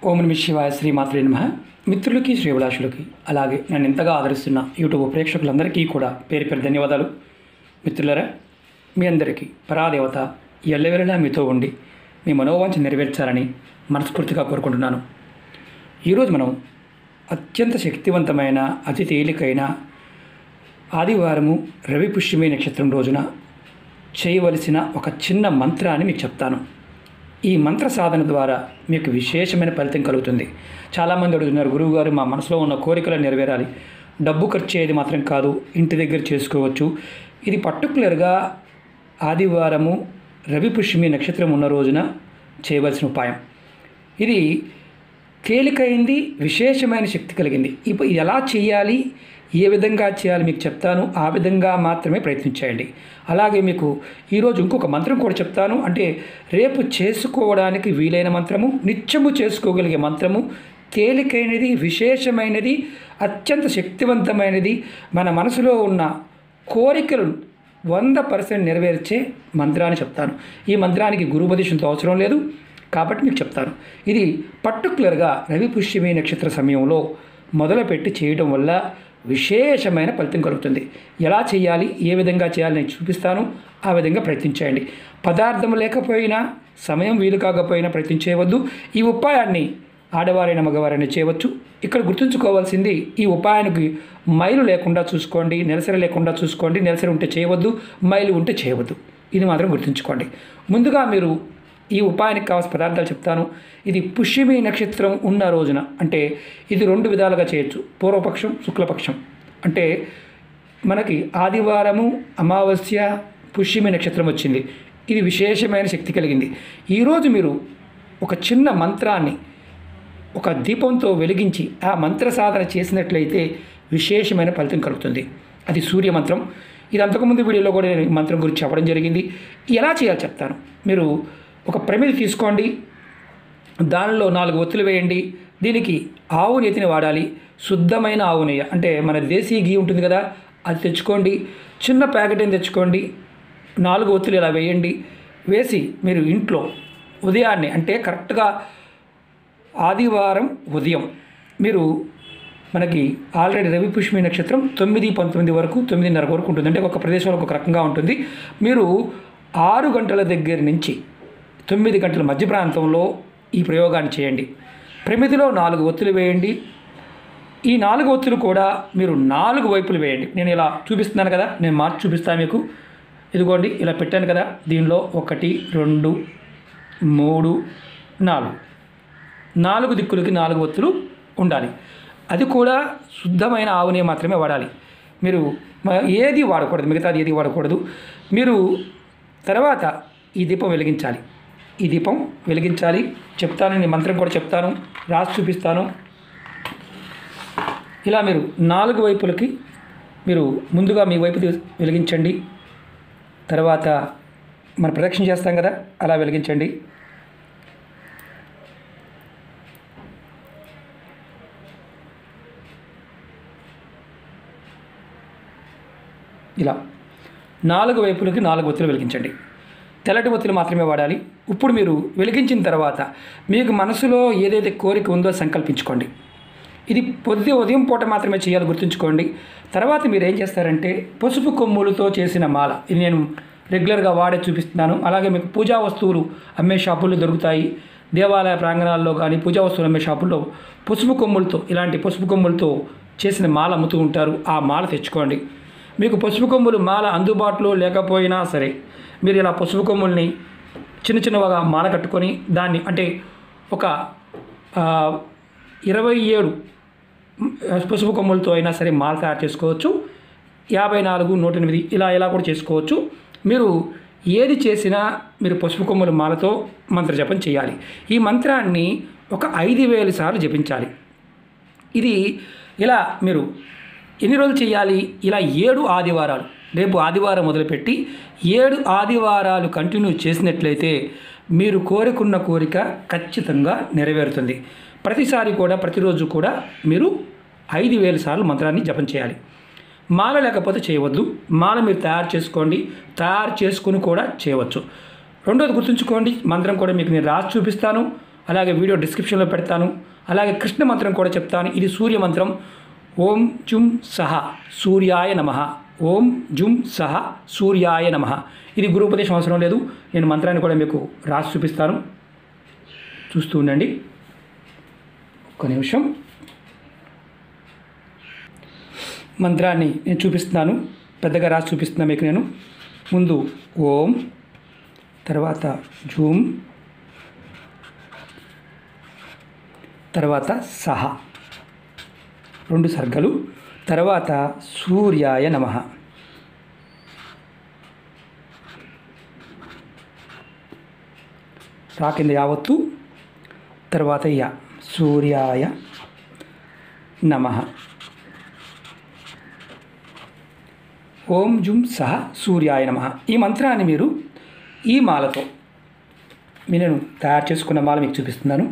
ఓం నమ శివాయ శ్రీమాత్రే నమ మిత్రులకి శ్రీభిలాషులకి అలాగే నన్ను ఎంతగా ఆదరిస్తున్న యూట్యూబ్ ప్రేక్షకులందరికీ కూడా పేరు పేరు ధన్యవాదాలు మిత్రులరా మీ అందరికీ పరాదేవత ఎల్లవెల్లలా మీతో ఉండి మీ మనోవాంఛ నెరవేర్చాలని మనస్ఫూర్తిగా కోరుకుంటున్నాను ఈరోజు మనం అత్యంత శక్తివంతమైన అతి తేలికైన ఆదివారము రవి పుష్యమి నక్షత్రం రోజున చేయవలసిన ఒక చిన్న మంత్రాన్ని మీకు చెప్తాను ఈ మంత్ర సాధన ద్వారా మీకు విశేషమైన ఫలితం కలుగుతుంది చాలామంది అడుగుతున్నారు గురువుగారు మా మనసులో ఉన్న కోరికలు నెరవేరాలి డబ్బు ఖర్చు అయ్యేది మాత్రం కాదు ఇంటి దగ్గర చేసుకోవచ్చు ఇది పర్టికులర్గా ఆదివారము రవి పుష్యమి నక్షత్రం ఉన్న రోజున చేయవలసిన ఉపాయం ఇది తేలికైంది విశేషమైన శక్తి కలిగింది ఇప్పుడు ఇది ఎలా చేయాలి ఏ విధంగా చేయాలి మీకు చెప్తాను ఆ విధంగా మాత్రమే ప్రయత్నించేయండి అలాగే మీకు ఈరోజు ఇంకొక మంత్రం కూడా చెప్తాను అంటే రేపు చేసుకోవడానికి వీలైన మంత్రము నిత్యము చేసుకోగలిగే మంత్రము తేలికైనది విశేషమైనది అత్యంత శక్తివంతమైనది మన మనసులో ఉన్న కోరికలు వంద పర్సెంట్ నెరవేర్చే మంత్రాన్ని చెప్తాను ఈ మంత్రానికి గురుపదేశంతో అవసరం లేదు కాబట్టి మీకు చెప్తాను ఇది పర్టికులర్గా రవి పుష్యమి నక్షత్ర సమయంలో మొదలుపెట్టి చేయడం వల్ల విశేషమైన ఫలితం కలుగుతుంది ఎలా చేయాలి ఏ విధంగా చేయాలి నేను చూపిస్తాను ఆ విధంగా ప్రయత్నించేయండి పదార్థం లేకపోయినా సమయం వీలు కాకపోయినా ప్రయత్నించేయవద్దు ఈ ఉపాయాన్ని ఆడవారైన మగవారైనా చేయవచ్చు ఇక్కడ గుర్తుంచుకోవాల్సింది ఈ ఉపాయానికి మైలు లేకుండా చూసుకోండి నెలసరి లేకుండా చూసుకోండి నెలసరి ఉంటే చేయవద్దు మైలు ఉంటే చేయవద్దు ఇది మాత్రం గుర్తుంచుకోండి ముందుగా మీరు ఈ ఉపాయానికి కావాల్సిన పదార్థాలు చెప్తాను ఇది పుష్యమి నక్షత్రం ఉన్న రోజున అంటే ఇది రెండు విధాలుగా చేయొచ్చు పూర్వపక్షం శుక్లపక్షం అంటే మనకి ఆదివారము అమావాస్య పుష్యమి నక్షత్రం వచ్చింది ఇది విశేషమైన శక్తి కలిగింది ఈరోజు మీరు ఒక చిన్న మంత్రాన్ని ఒక దీపంతో వెలిగించి ఆ మంత్ర సాధన చేసినట్లయితే విశేషమైన ఫలితం కలుగుతుంది అది సూర్య మంత్రం ఇది అంతకుముందు వీడియోలో కూడా నేను ఈ మంత్రం గురించి చెప్పడం జరిగింది ఎలా చేయాలో చెప్తాను మీరు ఒక ప్రమిది తీసుకోండి దానిలో నాలుగు ఒత్తులు వేయండి దీనికి ఆవు నెయ్యిని వాడాలి శుద్ధమైన ఆవు నెయ్యి అంటే మన దేశీ గీ ఉంటుంది కదా అది తెచ్చుకోండి చిన్న ప్యాకెట్ అని తెచ్చుకోండి నాలుగు ఒత్తులు ఇలా వేయండి వేసి మీరు ఇంట్లో ఉదయాన్నే అంటే కరెక్ట్గా ఆదివారం ఉదయం మీరు మనకి ఆల్రెడీ రవి పుష్మి నక్షత్రం తొమ్మిది పంతొమ్మిది వరకు తొమ్మిదిన్నర వరకు ఉంటుంది అంటే ఒక ప్రదేశంలో ఒక రకంగా ఉంటుంది మీరు ఆరు గంటల దగ్గర నుంచి తొమ్మిది గంటల మధ్య ప్రాంతంలో ఈ ప్రయోగాన్ని చేయండి ప్రమిదిలో నాలుగు ఒత్తులు వేయండి ఈ నాలుగు ఒత్తులు కూడా మీరు నాలుగు వైపులు వేయండి నేను ఇలా చూపిస్తున్నాను కదా నేను మార్చి చూపిస్తాను మీకు ఇదిగోండి ఇలా పెట్టాను కదా దీనిలో ఒకటి రెండు మూడు నాలుగు నాలుగు దిక్కులకి నాలుగు ఒత్తులు ఉండాలి అది కూడా శుద్ధమైన ఆవునే మాత్రమే వాడాలి మీరు మ- ఏది వాడకూడదు మిగతాది ఏది వాడకూడదు మీరు తర్వాత ఈ దీపం వెలిగించాలి ఈ దీపం వెలిగించాలి చెప్తాను నేను మంత్రం కూడా చెప్తాను రాసి చూపిస్తాను ఇలా మీరు నాలుగు వైపులకి మీరు ముందుగా మీ వైపు తీ- వెలిగించండి తర్వాత మన ప్రదక్షిణ చేస్తాం కదా అలా వెలిగించండి ఇలా నాలుగు వైపులకి నాలుగు ఒత్తులు వెలిగించండి తెల్లటి ఒత్తులు మాత్రమే వాడాలి ఇప్పుడు మీరు వెలిగించిన తర్వాత మీకు మనసులో ఏదైతే కోరిక ఉందో సంకల్పించుకోండి ఇది పొద్దు ఉదయం పూట మాత్రమే చేయాలి గుర్తుంచుకోండి తర్వాత మీరు ఏం చేస్తారంటే పసుపు కొమ్ములతో చేసిన మాల ఇది నేను రెగ్యులర్గా వాడే చూపిస్తున్నాను అలాగే మీకు పూజా వస్తువులు అమ్మే షాపుల్లో దొరుకుతాయి దేవాలయ ప్రాంగణాల్లో కానీ పూజా వస్తువులు అమ్మే షాపుల్లో పసుపు కొమ్ములతో ఇలాంటి పసుపు కొమ్ములతో చేసిన మాల అమ్ముతూ ఉంటారు ఆ మాల తెచ్చుకోండి మీకు పసుపు కొమ్ములు మాల అందుబాటులో లేకపోయినా సరే మీరు ఇలా పసుపు కొమ్ముల్ని చిన్న చిన్నగా మాల కట్టుకొని దాన్ని అంటే ఒక ఆ, ఇరవై ఏడు పసుపు కొమ్ములతో అయినా సరే మాల తయారు చేసుకోవచ్చు యాభై నాలుగు నూట ఎనిమిది ఇలా ఇలా కూడా చేసుకోవచ్చు మీరు ఏది చేసినా మీరు పసుపు కొమ్ముల మాలతో మంత్ర జపం చేయాలి ఈ మంత్రాన్ని ఒక ఐదు వేల సార్లు జపించాలి ఇది ఇలా మీరు ఎన్ని రోజులు చేయాలి ఇలా ఏడు ఆదివారాలు రేపు ఆదివారం మొదలుపెట్టి ఏడు ఆదివారాలు కంటిన్యూ చేసినట్లయితే మీరు కోరుకున్న కోరిక ఖచ్చితంగా నెరవేరుతుంది ప్రతిసారి కూడా ప్రతిరోజు కూడా మీరు ఐదు వేల సార్లు మంత్రాన్ని జపం చేయాలి మాల లేకపోతే చేయవద్దు మాల మీరు తయారు చేసుకోండి తయారు చేసుకుని కూడా చేయవచ్చు రెండోది గుర్తుంచుకోండి మంత్రం కూడా మీకు నేను రాసి చూపిస్తాను అలాగే వీడియో డిస్క్రిప్షన్లో పెడతాను అలాగే కృష్ణ మంత్రం కూడా చెప్తాను ఇది సూర్య మంత్రం ఓం జుం సహ సూర్యాయ నమ ఓం జుం సహ సూర్యాయ నమ ఇది గురుపదేశం అవసరం లేదు నేను మంత్రాన్ని కూడా మీకు రాసి చూపిస్తాను చూస్తూ ఉండండి ఒక్క నిమిషం మంత్రాన్ని నేను చూపిస్తున్నాను పెద్దగా రాసి చూపిస్తున్నాను మీకు నేను ముందు ఓం తర్వాత జూమ్ తర్వాత సహ రెండు సర్గలు తర్వాత సూర్యాయ నమ రాకింద యావత్తు తర్వాత య సూర్యాయ నమ ఓం జుం సహ సూర్యాయ నమ ఈ మంత్రాన్ని మీరు ఈ మాలతో మీ నేను తయారు చేసుకున్న మాల మీకు చూపిస్తున్నాను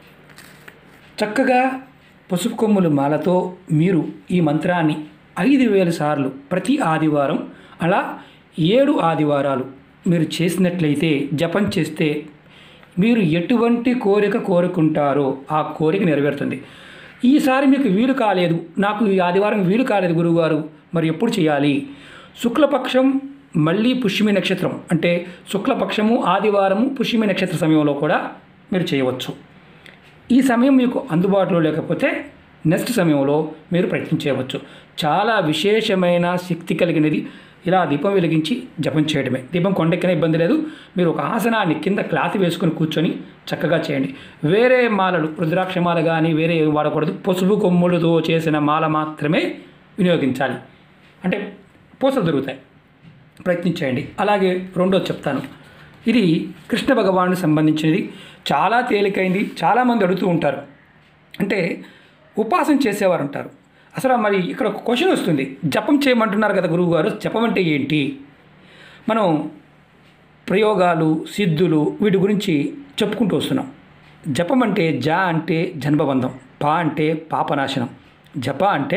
చక్కగా పసుపు కొమ్ముల మాలతో మీరు ఈ మంత్రాన్ని ఐదు వేల సార్లు ప్రతి ఆదివారం అలా ఏడు ఆదివారాలు మీరు చేసినట్లయితే జపం చేస్తే మీరు ఎటువంటి కోరిక కోరుకుంటారో ఆ కోరిక నెరవేరుతుంది ఈసారి మీకు వీలు కాలేదు నాకు ఈ ఆదివారం వీలు కాలేదు గురువుగారు మరి ఎప్పుడు చేయాలి శుక్లపక్షం మళ్ళీ పుష్యమి నక్షత్రం అంటే శుక్లపక్షము ఆదివారము పుష్యమి నక్షత్ర సమయంలో కూడా మీరు చేయవచ్చు ఈ సమయం మీకు అందుబాటులో లేకపోతే నెక్స్ట్ సమయంలో మీరు ప్రయత్నించవచ్చు చాలా విశేషమైన శక్తి కలిగినది ఇలా దీపం వెలిగించి జపం చేయడమే దీపం కొండెక్కిన ఇబ్బంది లేదు మీరు ఒక ఆసనాన్ని కింద క్లాత్ వేసుకొని కూర్చొని చక్కగా చేయండి వేరే మాలలు రుద్రాక్ష మాల కానీ వేరే ఏవి వాడకూడదు పసుపు కొమ్ములతో చేసిన మాల మాత్రమే వినియోగించాలి అంటే పూసలు దొరుకుతాయి ప్రయత్నించేయండి అలాగే రెండోది చెప్తాను ఇది కృష్ణ భగవాను సంబంధించినది చాలా తేలికైంది చాలామంది అడుగుతూ ఉంటారు అంటే ఉపాసన చేసేవారు ఉంటారు అసలు మరి ఇక్కడ ఒక క్వశ్చన్ వస్తుంది జపం చేయమంటున్నారు కదా గురువు గారు జపం అంటే ఏంటి మనం ప్రయోగాలు సిద్ధులు వీటి గురించి చెప్పుకుంటూ వస్తున్నాం జపం అంటే జ అంటే జన్మబంధం పా అంటే పాపనాశనం జప అంటే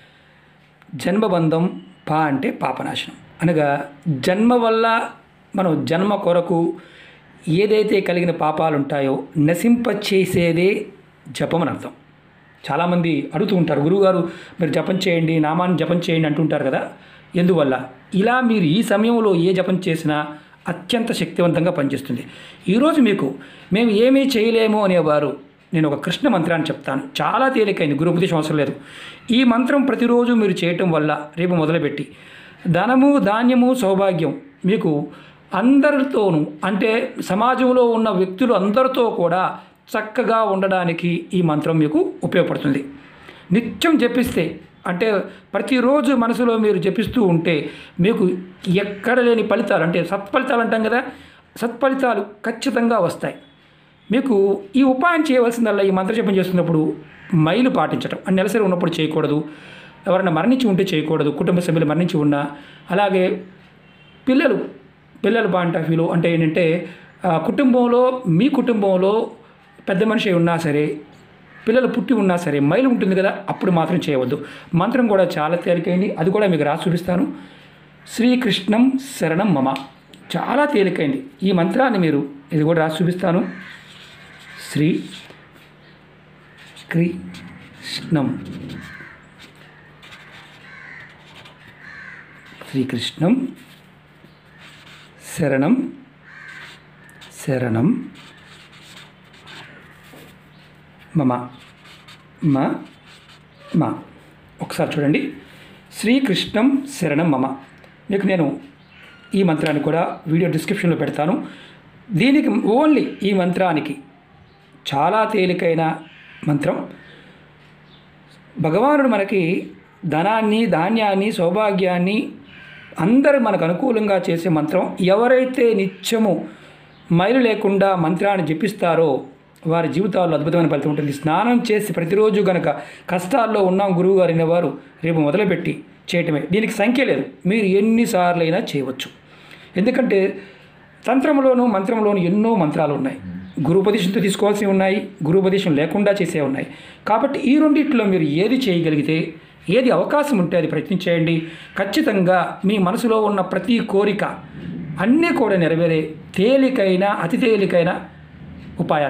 జన్మబంధం పా అంటే పాపనాశనం అనగా జన్మ వల్ల మనం జన్మ కొరకు ఏదైతే కలిగిన పాపాలు ఉంటాయో నశింప చేసేదే జపం అని అర్థం చాలామంది అడుగుతూ ఉంటారు గురువుగారు మీరు జపం చేయండి నామాన్ని జపం చేయండి అంటుంటారు కదా ఎందువల్ల ఇలా మీరు ఈ సమయంలో ఏ జపం చేసినా అత్యంత శక్తివంతంగా పనిచేస్తుంది ఈరోజు మీకు మేము ఏమీ చేయలేము అనేవారు నేను ఒక కృష్ణ మంత్రాన్ని చెప్తాను చాలా తేలికైంది గురు ఉపదేశం అవసరం లేదు ఈ మంత్రం ప్రతిరోజు మీరు చేయటం వల్ల రేపు మొదలుపెట్టి ధనము ధాన్యము సౌభాగ్యం మీకు అందరితోనూ అంటే సమాజంలో ఉన్న వ్యక్తులు అందరితో కూడా చక్కగా ఉండడానికి ఈ మంత్రం మీకు ఉపయోగపడుతుంది నిత్యం జపిస్తే అంటే ప్రతిరోజు మనసులో మీరు జపిస్తూ ఉంటే మీకు ఎక్కడ లేని ఫలితాలు అంటే సత్ఫలితాలు అంటాం కదా సత్ఫలితాలు ఖచ్చితంగా వస్తాయి మీకు ఈ ఉపాయం చేయవలసిందల్లా ఈ మంత్రజపం చేస్తున్నప్పుడు మైలు పాటించడం ఆ నెలసరి ఉన్నప్పుడు చేయకూడదు ఎవరైనా మరణించి ఉంటే చేయకూడదు కుటుంబ సభ్యులు మరణించి ఉన్నా అలాగే పిల్లలు పిల్లల పాయింట్ ఆఫ్ వ్యూలో అంటే ఏంటంటే ఆ, కుటుంబంలో మీ కుటుంబంలో పెద్ద మనిషి ఉన్నా సరే పిల్లలు పుట్టి ఉన్నా సరే మైలు ఉంటుంది కదా అప్పుడు మాత్రం చేయవద్దు మంత్రం కూడా చాలా తేలికైంది అది కూడా మీకు రాసి చూపిస్తాను శ్రీకృష్ణం శరణం మమ చాలా తేలికైంది ఈ మంత్రాన్ని మీరు ఇది కూడా రాసి చూపిస్తాను శ్రీ కృష్ణం శ్రీకృష్ణం శరణం శరణం మమ మ మా ఒకసారి చూడండి శ్రీకృష్ణం శరణం మమ మీకు నేను ఈ మంత్రాన్ని కూడా వీడియో డిస్క్రిప్షన్లో పెడతాను దీనికి ఓన్లీ ఈ మంత్రానికి చాలా తేలికైన మంత్రం భగవానుడు మనకి ధనాన్ని ధాన్యాన్ని సౌభాగ్యాన్ని అందరూ మనకు అనుకూలంగా చేసే మంత్రం ఎవరైతే నిత్యము మైలు లేకుండా మంత్రాన్ని జపిస్తారో వారి జీవితాల్లో అద్భుతమైన ఫలితం ఉంటుంది స్నానం చేసి ప్రతిరోజు గనక కష్టాల్లో ఉన్నాం గురువు గారు అనేవారు రేపు మొదలుపెట్టి చేయటమే దీనికి సంఖ్య లేదు మీరు ఎన్నిసార్లైనా చేయవచ్చు ఎందుకంటే తంత్రంలోను మంత్రంలోను ఎన్నో మంత్రాలు ఉన్నాయి గురుపదేశంతో తీసుకోవాల్సినవి ఉన్నాయి గురుపదేశం లేకుండా చేసే ఉన్నాయి కాబట్టి ఈ రెండిట్లో మీరు ఏది చేయగలిగితే ఏది అవకాశం ఉంటే అది ప్రయత్నించేయండి ఖచ్చితంగా మీ మనసులో ఉన్న ప్రతి కోరిక అన్నీ కూడా నెరవేరే తేలికైన అతి తేలికైన ఉపాయాలు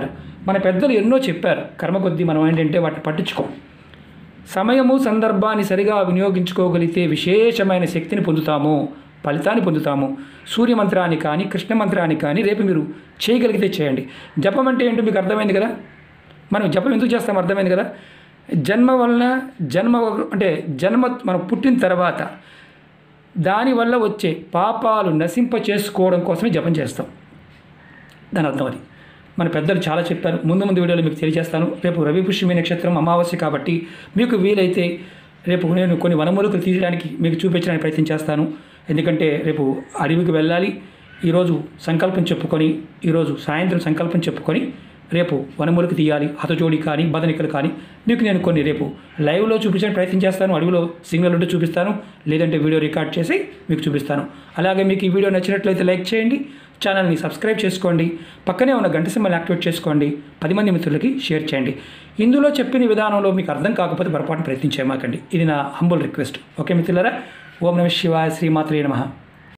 మన పెద్దలు ఎన్నో చెప్పారు కర్మ కొద్దీ మనం ఏంటంటే వాటిని పట్టించుకోం సమయము సందర్భాన్ని సరిగా వినియోగించుకోగలిగితే విశేషమైన శక్తిని పొందుతాము ఫలితాన్ని పొందుతాము సూర్య మంత్రాన్ని కానీ కృష్ణ మంత్రాన్ని కానీ రేపు మీరు చేయగలిగితే చేయండి జపం అంటే ఏంటో మీకు అర్థమైంది కదా మనం జపం ఎందుకు చేస్తాం అర్థమైంది కదా జన్మ వలన జన్మ అంటే జన్మ మనం పుట్టిన తర్వాత దానివల్ల వచ్చే పాపాలు నశింప చేసుకోవడం కోసమే జపం చేస్తాం దాని అర్థం అది మన పెద్దలు చాలా చెప్పారు ముందు ముందు వీడియోలో మీకు తెలియజేస్తాను రేపు రవి పుష్యమి నక్షత్రం అమావాస్య కాబట్టి మీకు వీలైతే రేపు నేను కొన్ని వనమూలికలు తీయడానికి మీకు చూపించడానికి ప్రయత్నం చేస్తాను ఎందుకంటే రేపు అడవికి వెళ్ళాలి ఈరోజు సంకల్పం చెప్పుకొని ఈరోజు సాయంత్రం సంకల్పం చెప్పుకొని రేపు వనమూలిక తీయాలి హతజోడి కానీ బదనికలు కానీ మీకు నేను కొన్ని రేపు లైవ్లో చూపించడానికి ప్రయత్నం చేస్తాను అడవిలో సిగ్నల్ ఉంటే చూపిస్తాను లేదంటే వీడియో రికార్డ్ చేసి మీకు చూపిస్తాను అలాగే మీకు ఈ వీడియో నచ్చినట్లయితే లైక్ చేయండి ఛానల్ని సబ్స్క్రైబ్ చేసుకోండి పక్కనే ఉన్న గంట సింబల్ యాక్టివేట్ చేసుకోండి పది మంది మిత్రులకి షేర్ చేయండి ఇందులో చెప్పిన విధానంలో మీకు అర్థం కాకపోతే పొరపాటున ప్రయత్నం చేయమాకండి ఇది నా హంబుల్ రిక్వెస్ట్ ఓకే మిత్రులారా ఓం నమ శివాయ శ్రీమాత్రే నమః